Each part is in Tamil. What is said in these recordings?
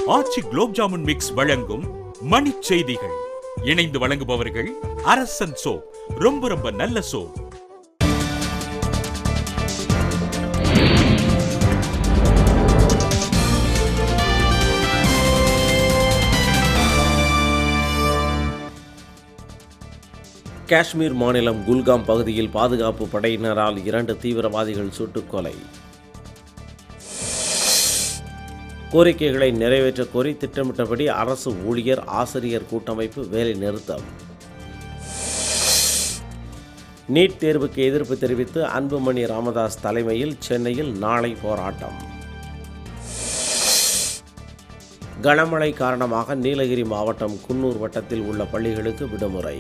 ஆச்சி குலோப் ஜாமுன் மிக்ஸ் வழங்கும் மணிச் செய்திகள் இணைந்து வழங்குபவர்கள் அரசன் சோ ரொம்ப ரொம்ப நல்ல சோ காஷ்மீர் மாநிலம் குல்காம் பகுதியில் பாதுகாப்பு படையினரால் இரண்டு தீவிரவாதிகள் சுட்டுக் கொலை கோரிக்கைகளை நிறைவேற்ற கோரி திட்டமிட்டபடி அரசு ஊழியர் ஆசிரியர் கூட்டமைப்பு வேலை நிறுத்தம் நீட் தேர்வுக்கு எதிர்ப்பு தெரிவித்து அன்புமணி ராமதாஸ் தலைமையில் சென்னையில் நாளை போராட்டம் கனமழை காரணமாக நீலகிரி மாவட்டம் குன்னூர் வட்டத்தில் உள்ள பள்ளிகளுக்கு விடுமுறை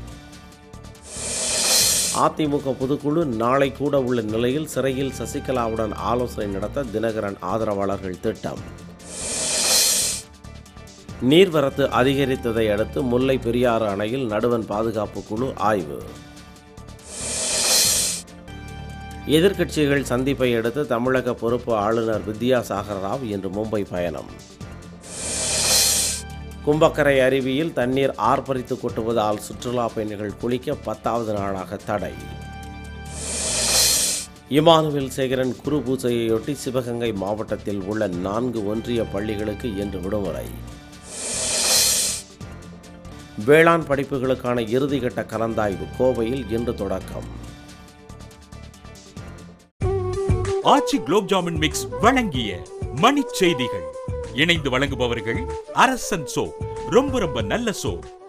அதிமுக பொதுக்குழு நாளை கூட உள்ள நிலையில் சிறையில் சசிகலாவுடன் ஆலோசனை நடத்த தினகரன் ஆதரவாளர்கள் திட்டம் நீர்வரத்து அதிகரித்ததை அடுத்து முல்லை பெரியாறு அணையில் நடுவன் பாதுகாப்பு குழு ஆய்வு எதிர்க்கட்சிகள் சந்திப்பை அடுத்து தமிழக பொறுப்பு ஆளுநர் வித்யாசாகர் ராவ் இன்று மும்பை பயணம் கும்பக்கரை அருவியில் தண்ணீர் ஆர்ப்பரித்து கொட்டுவதால் சுற்றுலா பயணிகள் குளிக்க பத்தாவது நாளாக தடை இமானுவேல் சேகரன் குரு பூஜையொட்டி சிவகங்கை மாவட்டத்தில் உள்ள நான்கு ஒன்றிய பள்ளிகளுக்கு இன்று விடுமுறை வேளாண் படிப்புகளுக்கான இறுதிக்கட்ட கலந்தாய்வு கோவையில் இன்று தொடக்கம் ஆச்சி குலோப் ஜாமுன் மிக்ஸ் வழங்கிய மணிச் செய்திகள் இணைந்து வழங்குபவர்கள் அரசன் சோ ரொம்ப ரொம்ப நல்ல சோ